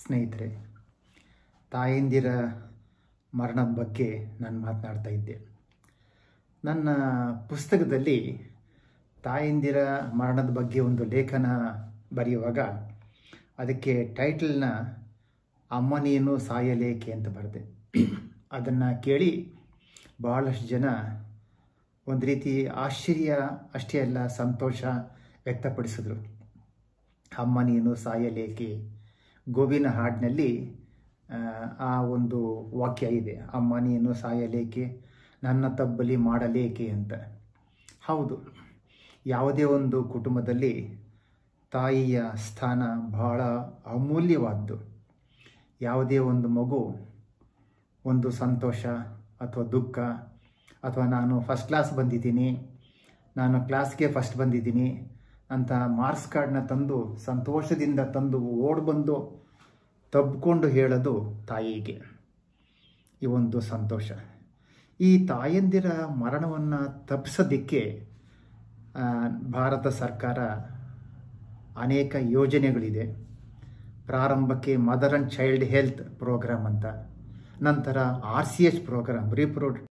ಸ್ನೇಹಿತರೆ ತಾಯಂದಿರ ಮರಣದ ಬಗ್ಗೆ ನಾನು ಮಾತನಾಡ್ತಾ ಇದ್ದೆ ನನ್ನ ಪುಸ್ತಕದಲ್ಲಿ ತಾಯಂದಿರ ಮರಣದ ಬಗ್ಗೆ ಒಂದು ಲೇಖನ ಬರೆಯುವಾಗ ಅದಕ್ಕೆ ಟೈಟಲ್ನ ಅಮ್ಮ ನೀನು ಸಾಯಲೇಕೆ ಅಂತ ಬರೆದೆ ಅದನ್ನು ಕೇಳಿ ಭಾಳಷ್ಟು ಜನ ಒಂದು ರೀತಿ ಆಶ್ಚರ್ಯ ಅಷ್ಟೇ ಅಲ್ಲ ಸಂತೋಷ ವ್ಯಕ್ತಪಡಿಸಿದ್ರು ಅಮ್ಮ ನೀನು ಸಾಯಲೇಕೆ ಗೋವಿನ ಹಾಡಿನಲ್ಲಿ ಆ ಒಂದು ವಾಕ್ಯ ಇದೆ ಅಮ್ಮ ನೀನು ಸಾಯಲೇಕೆ ನನ್ನ ತಬ್ಬಲಿ ಮಾಡಲೇಕೆ ಅಂತ ಹೌದು ಯಾವುದೇ ಒಂದು ಕುಟುಂಬದಲ್ಲಿ ತಾಯಿಯ ಸ್ಥಾನ ಬಹಳ ಅಮೂಲ್ಯವಾದ್ದು ಯಾವುದೇ ಒಂದು ಮಗು ಒಂದು ಸಂತೋಷ ಅಥವಾ ದುಃಖ ಅಥವಾ ನಾನು ಫಸ್ಟ್ ಕ್ಲಾಸ್ ಬಂದಿದ್ದೀನಿ ನಾನು ಕ್ಲಾಸ್ಗೆ ಫಸ್ಟ್ ಬಂದಿದ್ದೀನಿ ಅಂತ ಮಾರ್ಕ್ಸ್ ಕಾರ್ಡ್ನ ತಂದು ಸಂತೋಷದಿಂದ ತಂದು ಓಡ್ ಬಂದು ತಬ್ಕೊಂಡು ಹೇಳೋದು ತಾಯಿಗೆ ಈ ಒಂದು ಸಂತೋಷ ಈ ತಾಯಂದಿರ ಮರಣವನ್ನು ತಪ್ಪಿಸೋದಕ್ಕೆ ಭಾರತ ಸರ್ಕಾರ ಅನೇಕ ಯೋಜನೆಗಳಿದೆ ಪ್ರಾರಂಭಕ್ಕೆ mother and child health program ಅಂತ ನಂತರ ಆರ್ ಸಿ ಎಚ್ ಪ್ರೋಗ್ರಾಮ್ ರೀಪ್ರೊ